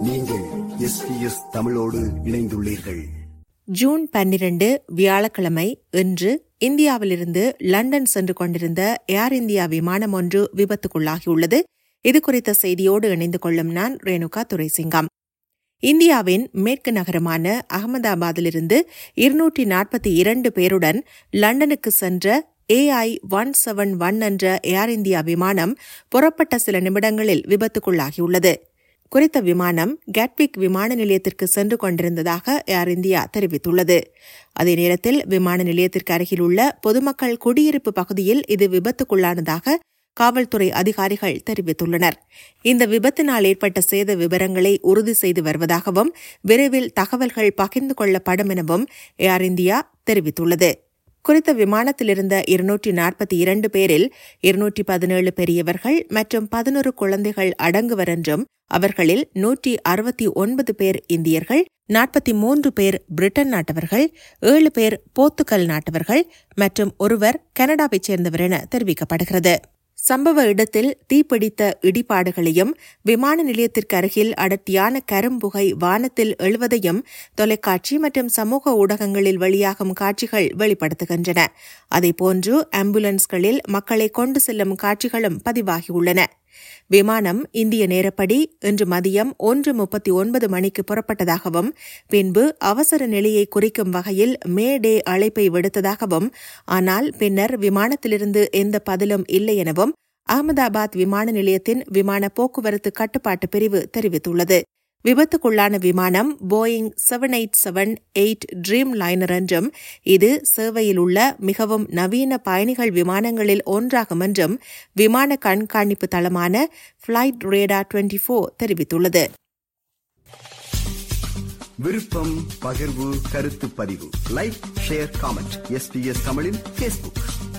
நீங்கள் எஸ்பிஎஸ் தமிழோடு இணைந்துள்ளீர்கள் ஜூன் பன்னிரண்டு வியாழக்கிழமை இன்று இந்தியாவிலிருந்து லண்டன் சென்று கொண்டிருந்த ஏர் இந்தியா விமானம் ஒன்று விபத்துக்குள்ளாகியுள்ளது இது குறித்த செய்தியோடு இணைந்து கொள்ளும் நான் ரேணுகா துரைசிங்கம் இந்தியாவின் மேற்கு நகரமான அகமதாபாத்திலிருந்து இருநூற்றி நாற்பத்தி இரண்டு பேருடன் லண்டனுக்கு சென்ற ஏஐ ஒன் செவன் ஒன் என்ற ஏர் இந்தியா விமானம் புறப்பட்ட சில நிமிடங்களில் விபத்துக்குள்ளாகியுள்ளது குறித்த விமானம் கேட்விக் விமான நிலையத்திற்கு சென்று கொண்டிருந்ததாக ஏர் இந்தியா தெரிவித்துள்ளது அதே நேரத்தில் விமான நிலையத்திற்கு அருகில் உள்ள பொதுமக்கள் குடியிருப்பு பகுதியில் இது விபத்துக்குள்ளானதாக காவல்துறை அதிகாரிகள் தெரிவித்துள்ளனர் இந்த விபத்தினால் ஏற்பட்ட சேத விவரங்களை உறுதி செய்து வருவதாகவும் விரைவில் தகவல்கள் பகிர்ந்து கொள்ளப்படும் எனவும் ஏர் இந்தியா தெரிவித்துள்ளது குறித்த விமானத்தில் இருந்த இருநூற்றி நாற்பத்தி இரண்டு பேரில் இருநூற்றி பதினேழு பெரியவர்கள் மற்றும் பதினொரு குழந்தைகள் அடங்குவர் என்றும் அவர்களில் நூற்றி அறுபத்தி ஒன்பது பேர் இந்தியர்கள் நாற்பத்தி மூன்று பேர் பிரிட்டன் நாட்டவர்கள் ஏழு பேர் போர்த்துகல் நாட்டவர்கள் மற்றும் ஒருவர் கனடாவைச் சேர்ந்தவர் என தெரிவிக்கப்படுகிறது சம்பவ இடத்தில் தீப்பிடித்த இடிபாடுகளையும் விமான நிலையத்திற்கு அருகில் அடர்த்தியான கரும்புகை வானத்தில் எழுவதையும் தொலைக்காட்சி மற்றும் சமூக ஊடகங்களில் வெளியாகும் காட்சிகள் வெளிப்படுத்துகின்றன அதேபோன்று ஆம்புலன்ஸ்களில் மக்களை கொண்டு செல்லும் காட்சிகளும் பதிவாகியுள்ளன விமானம் இந்திய நேரப்படி இன்று மதியம் ஒன்று முப்பத்தி ஒன்பது மணிக்கு புறப்பட்டதாகவும் பின்பு அவசர நிலையை குறிக்கும் வகையில் மே டே அழைப்பை விடுத்ததாகவும் ஆனால் பின்னர் விமானத்திலிருந்து எந்த பதிலும் இல்லை எனவும் அகமதாபாத் விமான நிலையத்தின் விமான போக்குவரத்து கட்டுப்பாட்டு பிரிவு தெரிவித்துள்ளது விபத்துக்குள்ளான விமானம் Boeing seven eight seven Dreamliner லைனர் என்றும் இது சேவையில் உள்ள மிகவும் நவீன பயணிகள் விமானங்களில் ஒன்றாகும் என்றும் விமான கண்காணிப்பு தளமான ஃபிளைட் ரேடா டுவெண்டி ஃபோர் தெரிவித்துள்ளது விருப்பம் பகிர்வு கருத்து பதிவு லைக் ஷேர் காமெண்ட் எஸ்பிஎஸ் தமிழின் பேஸ்புக்